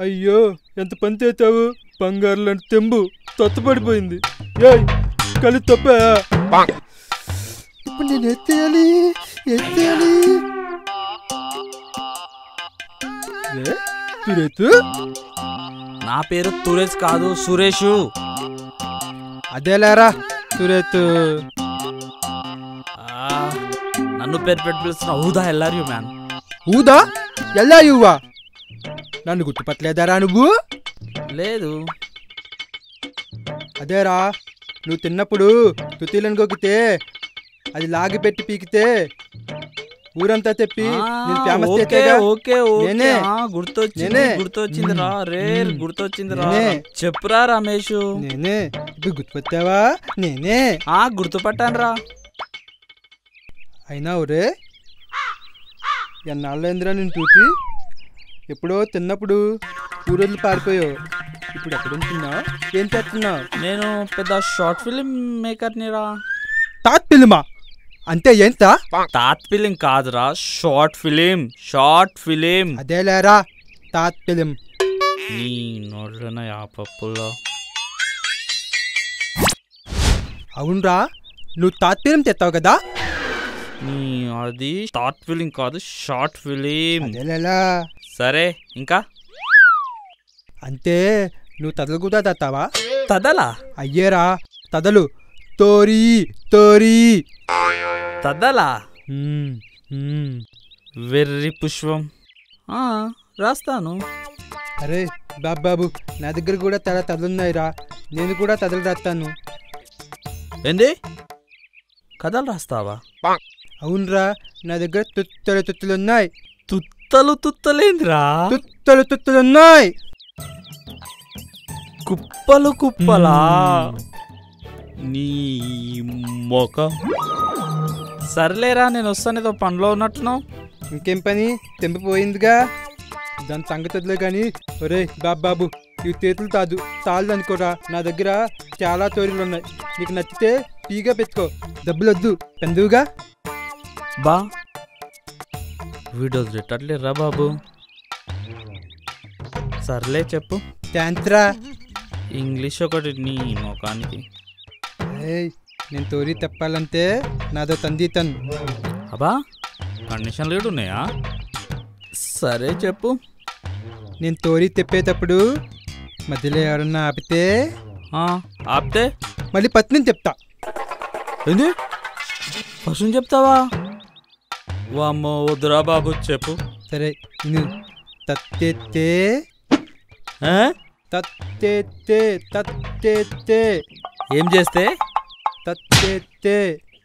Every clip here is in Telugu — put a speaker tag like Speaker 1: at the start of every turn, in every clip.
Speaker 1: అయ్యో ఎంత పని చేతావు బంగారు లాంటి తెంబు తొత్తపడిపోయింది ఏయ్ కలి తప్పా ఇప్పుడు నేను ఎత్తేయాలి ఎత్తేయాలి ఏ, సురేతు
Speaker 2: నా పేరు తురేష్ కాదు సురేష్
Speaker 1: అదేలేరా సురేతు
Speaker 2: నన్ను పేరు పెట్టి పిలుస్తున్న ఊదా ఎల్లారు యూ మ్యాన్
Speaker 1: ఊదా ఎలా ఇవ్వా నన్ను గుర్తుపట్టలేదారా నువ్వు
Speaker 2: లేదు
Speaker 1: అదేరా నువ్వు తిన్నప్పుడు తుతీలను గొక్కితే అది లాగి పెట్టి పీకితే ఊరంతా తెప్పి నేను ఫేమస్
Speaker 2: ఓకే
Speaker 1: చేతేగా
Speaker 2: ఓకే ఓకే
Speaker 1: నేనే.
Speaker 2: ఆ, గుర్తొచ్చింది
Speaker 1: నేనే.
Speaker 2: గుర్తొచ్చింది రా రే
Speaker 1: మ్మ్.
Speaker 2: గుర్తొచ్చింది రా
Speaker 1: నేనే.
Speaker 2: చెప్పురా రమేష్
Speaker 1: నేనే ఇప్పుడు గుర్తుపట్టావా నేనే
Speaker 2: ఆ గుర్తుపట్టాను రా
Speaker 1: అయినా ఒరే ఎన్నాళ్ళైందిరా నేను చూసి ఎప్పుడో తిన్నప్పుడు ఊరోజులు పారిపోయావు ఇప్పుడు ఎక్కడ ఉంటున్నావు ఏం చేస్తున్నావు
Speaker 2: నేను పెద్ద షార్ట్ ఫిలిం మేకర్ని రా
Speaker 1: తాత్ పిల్లిమా అంతే ఏంటా
Speaker 2: తాత్ ఫిలిం కాదురా షార్ట్ ఫిలిం షార్ట్ ఫిలిం
Speaker 1: అదేలేరా తాత్ పిలిం
Speaker 2: నీ నోట్లోన యాపప్పుల్లో
Speaker 1: అవునరా నువ్వు తాత్ పిలిం తెస్తావు కదా
Speaker 2: నీ అది షార్ట్ ఫిలిం కాదు షార్ట్ ఫిలిం
Speaker 1: అదేలేలా
Speaker 2: సరే ఇంకా
Speaker 1: అంతే నువ్వు తదలు కూడా తెస్తావా
Speaker 2: తదలా
Speaker 1: అయ్యేరా తదలు తోరీ తోరీ
Speaker 2: తదలా
Speaker 1: మ్మ్, మ్మ్.
Speaker 2: వెర్రి పుష్పం ఆ, రాస్తాను
Speaker 1: అరే బాబు బాబు నా దగ్గర కూడా తల తదలున్నాయిరా నేను కూడా తదలు రాస్తాను
Speaker 2: ఏంది కథలు రాస్తావా
Speaker 1: అవునరా నా దగ్గర తుత్తలు తుత్తులున్నాయి
Speaker 2: తుత్తలు తుత్తలేందిరా
Speaker 1: తుత్తలు తుత్తులున్నాయి
Speaker 2: కుప్పలు కుప్పలా నీ మొక సర్లేరా నేను వస్తాను ఏదో పనిలో ఉన్నట్టున్నావు
Speaker 1: ఇంకేం పని తెంపిపోయిందిగా దాని సంగతి వదిలే కానీ ఒరే బాబు బాబు ఇవి చేతులు తాదు చాలు అనుకోరా నా దగ్గర చాలా తోరీలు ఉన్నాయి నీకు నచ్చితే టీగా పెట్టుకో డబ్బులు వద్దు పెందువుగా
Speaker 2: బా వీడియో వదిలేటట్లేరా బాబు సర్లే చెప్పు
Speaker 1: థ్యాంక్స్ రా
Speaker 2: ఇంగ్లీష్ ఒకటి నీ ముఖానికి
Speaker 1: ఏయ్ నేను తోరీ తెప్పాలంటే నాదో తంది తను
Speaker 2: అబ్బా కండిషన్ లేడు ఉన్నాయా సరే చెప్పు
Speaker 1: నేను తోరీ తెప్పేటప్పుడు మధ్యలో ఎవరన్నా ఆపితే
Speaker 2: ఆ, ఆపితే
Speaker 1: మళ్ళీ పత్నిని చెప్తా
Speaker 2: ఏంది ఫస్ట్ చెప్తావా వామ్మో వద్దురా బాబు చెప్పు
Speaker 1: సరే నేను తత్తెత్తే
Speaker 2: ఆ?
Speaker 1: తత్తెత్తే తత్తెత్తే
Speaker 2: ఏం చేస్తే
Speaker 1: తత్తెత్తే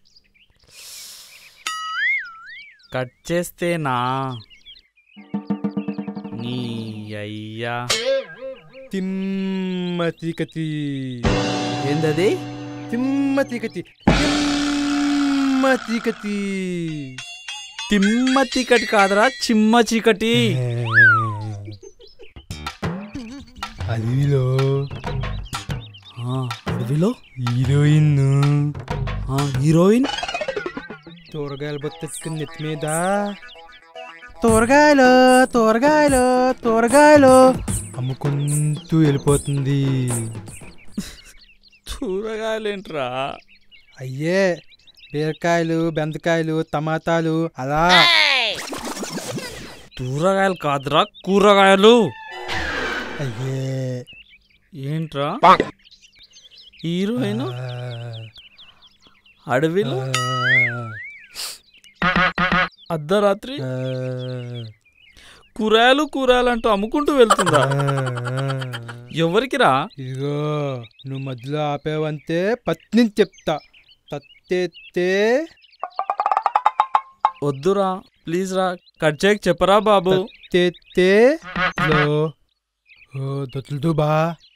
Speaker 2: కట్ చేస్తేనా నీ అయ్యా
Speaker 1: తిమ్మతికతి
Speaker 2: ఏందది
Speaker 1: తిమ్మతికతి తిమ్మతికతి
Speaker 2: తిమ్మ చీకటి కాదురా చిమ్మ చీకటి
Speaker 1: అడవిలో
Speaker 2: ఆ, అడవిలో
Speaker 1: హీరోయిన్
Speaker 2: ఆ, హీరోయిన్
Speaker 1: తూరగాయలు బొత్తెత్తుకుని నెత్తి మీద తూరగాయలు తూరగాయలు తూరగాయలు అమ్ముకుంటూ వెళ్ళిపోతుంది
Speaker 2: కూరగాయలేంట్రా
Speaker 1: అయ్యే బీరకాయలు బెండకాయలు టమాటాలు అలా
Speaker 2: కూరగాయలు కాదురా కూరగాయలు
Speaker 1: అయ్యే
Speaker 2: ఏంట్రా హీరోయిన్
Speaker 1: ఆ,
Speaker 2: అడవిలో అర్ధరాత్రి
Speaker 1: ఆ,
Speaker 2: కూరగాయలు కూరగాయలు అంటూ అమ్ముకుంటూ వెళ్తుందా
Speaker 1: ఆ.
Speaker 2: ఎవరికి రా
Speaker 1: ఇదిగో నువ్వు మధ్యలో ఆపేవంతే పత్నిని చెప్తా తత్తెత్తే
Speaker 2: వద్దురా ప్లీజ్ రా కట్ చేయక చెప్పరా బాబు
Speaker 1: తత్తెత్తే లో ఓ దొత్తులు బా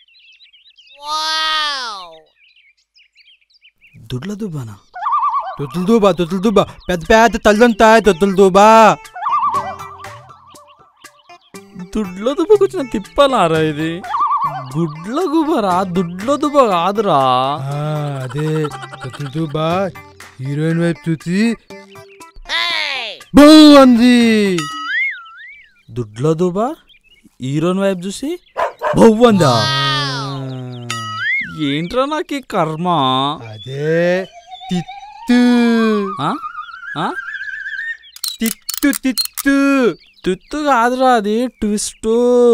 Speaker 2: దుడ్ల దుబ్బానా
Speaker 1: దొత్తులు దూబా దొత్తులు దూబా పెద్ద పెద్ద తల్లుంటాయి దొత్తులు దూబా
Speaker 2: దుడ్ల దుబ్బకొచ్చిన తిప్పలారా ఇది గుడ్ల గుబరా దుడ్ల దుబ్బ కాదురా
Speaker 1: ఆ, అదే దొత్తులు దూబా హీరోయిన్ వైపు చూసి బూ అంది
Speaker 2: దుడ్ల దుబ్బ హీరోయిన్ వైపు చూసి బొవ్వందా
Speaker 1: ఆ,
Speaker 2: ఏంట్రా నాకు ఈ కర్మ
Speaker 1: అదే తిత్తు
Speaker 2: ఆ? ఆ?
Speaker 1: తిత్తు తిత్తు
Speaker 2: తుత్తు కాదురా అది ట్విస్ట్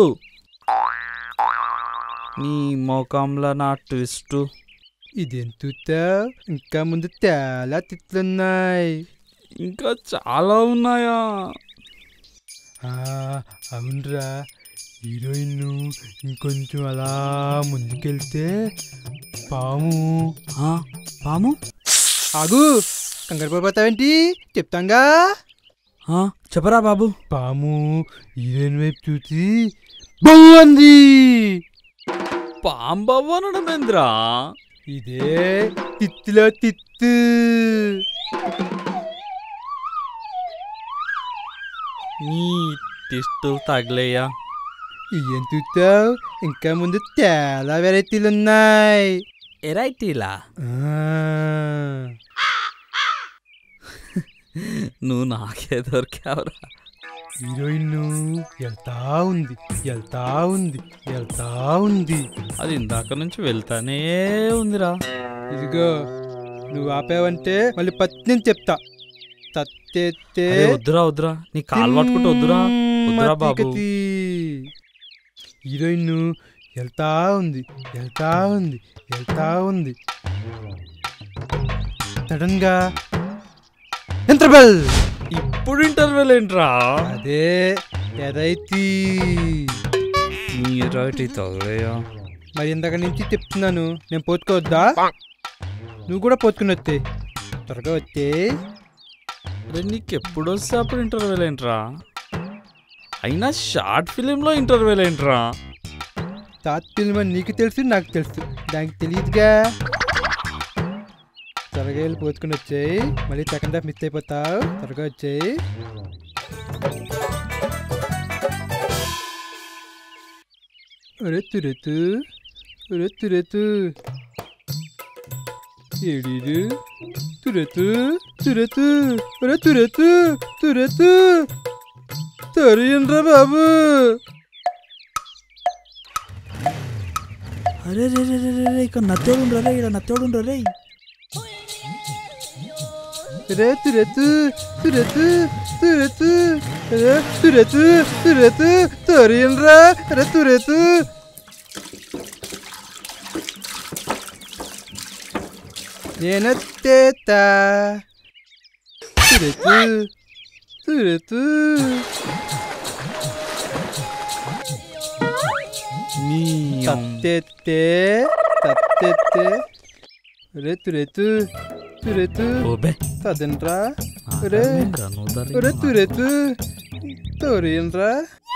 Speaker 2: నీ ముఖంలో నా ట్విస్ట్
Speaker 1: ఇదెంత ఇంకా ముందు చాలా తిట్లున్నాయి
Speaker 2: ఇంకా చాలా ఉన్నాయా
Speaker 1: ఆ, అవునరా హీరోయిన్ ఇంకొంచెం అలా ముందుకెళ్తే పాము
Speaker 2: ఆ, పాము
Speaker 1: ఆగు కంగారు పడిపోతావేంటి చెప్తాంగా
Speaker 2: ఆ, చెప్పరా బాబు
Speaker 1: పాము హీరోయిన్ వైపు చూసి బాగుంది
Speaker 2: పాంబవ్వనడమేంద్రా
Speaker 1: ఇదే తిత్తులో తిత్తు
Speaker 2: నీ టిస్టు తగిలేయా
Speaker 1: ఏం చూస్తావు ఇంకా ముందు చాలా వెరైటీలు ఉన్నాయి
Speaker 2: ఎరైటీలా
Speaker 1: ఆ,
Speaker 2: నువ్వు నాకే దొరికావురా
Speaker 1: హీరోయిన్ వెళ్తా ఉంది వెళ్తా ఉంది వెళ్తా ఉంది
Speaker 2: అది ఇందాక నుంచి వెళ్తానే ఉందిరా
Speaker 1: ఇదిగో నువ్వు ఆపావంటే మళ్ళీ పత్ని చెప్తా తత్తెత్తే
Speaker 2: అరే వద్దురా వద్దురా నీ కాలు పట్టుకుంటే వద్దురా వద్దురా బాబు
Speaker 1: హీరోయిన్ వెళ్తా ఉంది వెళ్తా ఉంది వెళ్తా ఉంది సడన్ గా ఇంటర్వెల్
Speaker 2: ఇప్పుడు ఇంటర్వెల్ ఏంట్రా
Speaker 1: అదే ఎదైతి
Speaker 2: నీ రైట్ తగలేయా
Speaker 1: మరి ఇందాక నుంచి చెప్తున్నాను నేను పోతుకోవద్దా నువ్వు కూడా పోతుకుని వస్తే త్వరగా వస్తే
Speaker 2: అరే నీకు ఎప్పుడు వస్తే అప్పుడు ఇంటర్వెల్ ఏంట్రా అయినా షార్ట్ ఫిలింలో ఇంటర్వెల్ ఏంట్రా
Speaker 1: తాత్ ఫిల్మ్ అని నీకు తెలుసు నాకు తెలుసు దానికి తెలియదుగా త్వరగా వెళ్ళి పోతుకుని వచ్చాయి మళ్ళీ సెకండ్ హాఫ్ మిస్ అయిపోతావు త్వరగా వచ్చాయి రెత్తు రెత్తు రెత్తు రెత్తు ఏడీడు తురెత్తు తురెత్తు ఒరే తురెత్తు తురెత్తు తరియండ్రా బాబు
Speaker 2: అరే రే రే రే రే ఇక్కడ నత్తోడు ఉండరే ఇక్కడ నత్తోడు ఉండరే
Speaker 1: రే తురెత్తు తురెత్తు తురెత్తు రే తురెత్తు తురెత్తు తరియండ్రా రే తురెత్తు నేనత్తేత తురెత్తు తురెత్తు
Speaker 2: నీ
Speaker 1: తత్తెత్తే తత్తెత్తే రే తురెత్తు తురెత్తు
Speaker 2: ఓబే
Speaker 1: తదండ్రా ఒరే ఒరే
Speaker 2: ఒరే
Speaker 1: తురెత్తు తోరియండ్రా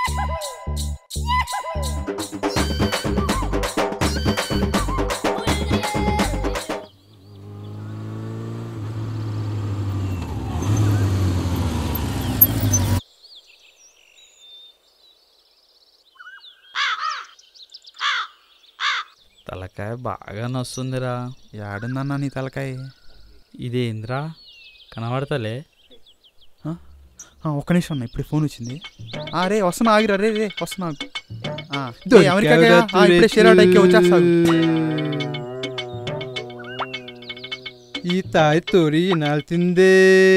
Speaker 2: తలకాయ బాగా నొస్తుందిరా
Speaker 3: యాడుందన్నా నీ తలకాయ
Speaker 2: ఇదేంద్రా కనబడతలే
Speaker 3: ఆ, ఒక్క నిమిషం అన్న ఇప్పుడు ఫోన్ వచ్చింది ఆ, రే వస్తున్నా ఆగిరా రే రే వస్తున్నా ఆగు. ఆ, ఏ, అమెరికాకి ఆ, ఇప్పుడే షేర్ అవుట్ ఎక్కి వచ్చేస్తాను
Speaker 1: ఈ తాయి తోరి వినాల్సిందే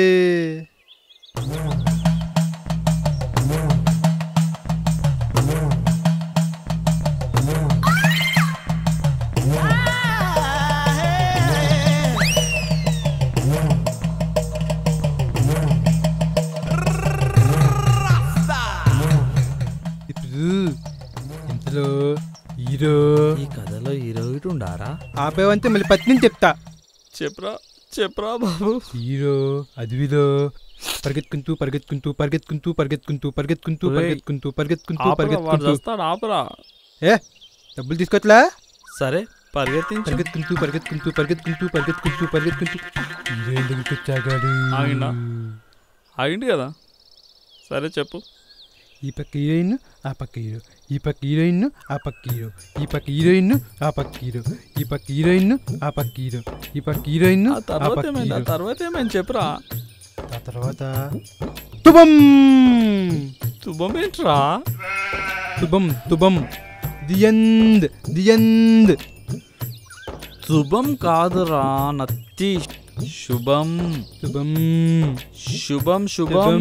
Speaker 1: ఇప్పుడు ఇంతలో హీరో
Speaker 2: ఈ కథలో హీరోయిన్ ఉండారా
Speaker 1: ఆపేవంతే మళ్ళీ పత్ని చెప్తా
Speaker 2: చెప్పరా చెప్పరా బాబు
Speaker 1: హీరో అడవిలో పరిగెత్తుకుంటూ పరిగెత్తుకుంటూ పరిగెత్తుకుంటూ పరిగెత్తుకుంటూ పరిగెత్తుకుంటూ
Speaker 2: ఒరేయ్,
Speaker 1: పరిగెత్తుకుంటూ పరిగెత్తుకుంటూ
Speaker 2: ఆపరా వాడు
Speaker 1: పరిగెత్తుకుంటూ
Speaker 2: చేస్తాడు ఆపరా
Speaker 1: ఏ డబ్బులు తీసుకోవట్లా
Speaker 2: సరే పరిగెత్తించు
Speaker 1: పరిగెత్తుకుంటూ పరిగెత్తుకుంటూ పరిగెత్తుకుంటూ పరిగెత్తుకుంటూ పరిగెత్తుకుంటూ హీరో ఎందుకు వచ్చాగాడు
Speaker 2: ఆగిండా? ఆగింది కదా సరే చెప్పు
Speaker 1: ఈ పక్క హీరోయిన్ ఆ పక్క హీరో ఈ పక్క హీరోయిన్ ఆ పక్క హీరో ఈ పక్క హీరోయిన్ ఆ పక్క హీరో ఈ పక్క హీరోయిన్ ఆ పక్క హీరో ఈ పక్క హీరోయిన్
Speaker 2: ఆ
Speaker 1: ఆ
Speaker 2: తర్వాత
Speaker 1: పక్క
Speaker 2: ఏమైంది ఆ
Speaker 1: హీరో
Speaker 2: తర్వాత ఏమైంది చెప్పురా
Speaker 1: ఆ తర్వాత తుబం
Speaker 2: శుభం ఏంట్రా
Speaker 1: శుభం శుభం దియంద్ దియంద్
Speaker 2: శుభం కాదురా నత్తి శుభం
Speaker 1: శుభం
Speaker 2: శుభం శుభం
Speaker 1: శుభం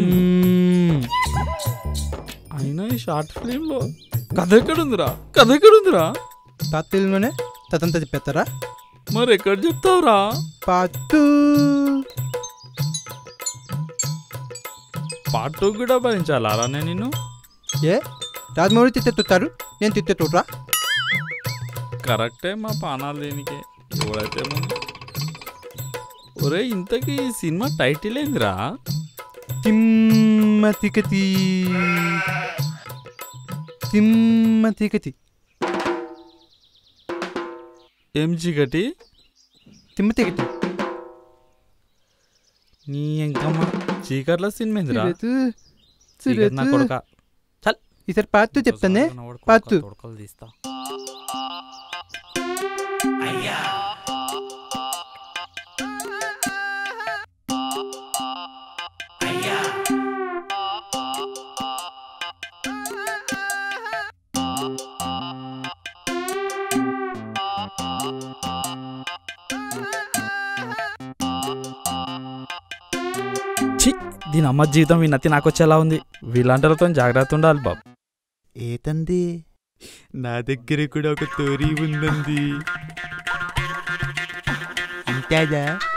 Speaker 2: అయినా ఈ షార్ట్ ఫిలిం లో కథ ఎక్కడుందిరా కథ ఎక్కడుందిరా
Speaker 1: పాత తెలుగులోనే తదంతా చెప్పేస్తారా
Speaker 2: మరి ఎక్కడ చెప్తావురా
Speaker 1: పాతు
Speaker 2: పార్ట్ టూ కూడా భరించాలారా నేను నిన్ను
Speaker 1: ఏ రాజమౌళి తిట్టేస్తారు నేను తిట్టేటోట్రా
Speaker 2: కరెక్టే మా పానాలు దేనికే ఎవడైతే ముందు ఒరే ఇంతకీ ఈ సినిమా టైటిల్ ఏందిరా
Speaker 1: తిమ్మ తికతి తిమ్మ తికతి
Speaker 2: ఏం చీకటి
Speaker 1: తిమ్మ తికటి
Speaker 2: నీ ఎంకమ్మ చీకట్ల సినిమా ఏందిరా
Speaker 1: సిరతు
Speaker 2: చీకటి నా
Speaker 1: సిరతు
Speaker 2: కొడక
Speaker 1: ఈసారి పాతు చెప్తానే పాతు.
Speaker 2: తొడకలు తీస్తా ఛీ దీని అమ్మ జీవితం ఈ నత్తి నాకు వచ్చేలా ఉంది వీళ్ళంటలతో జాగ్రత్త ఉండాలి బాబు
Speaker 3: ఏతంది
Speaker 1: నా దగ్గర కూడా ఒక తోరీ ఉందండి
Speaker 3: అంతేదా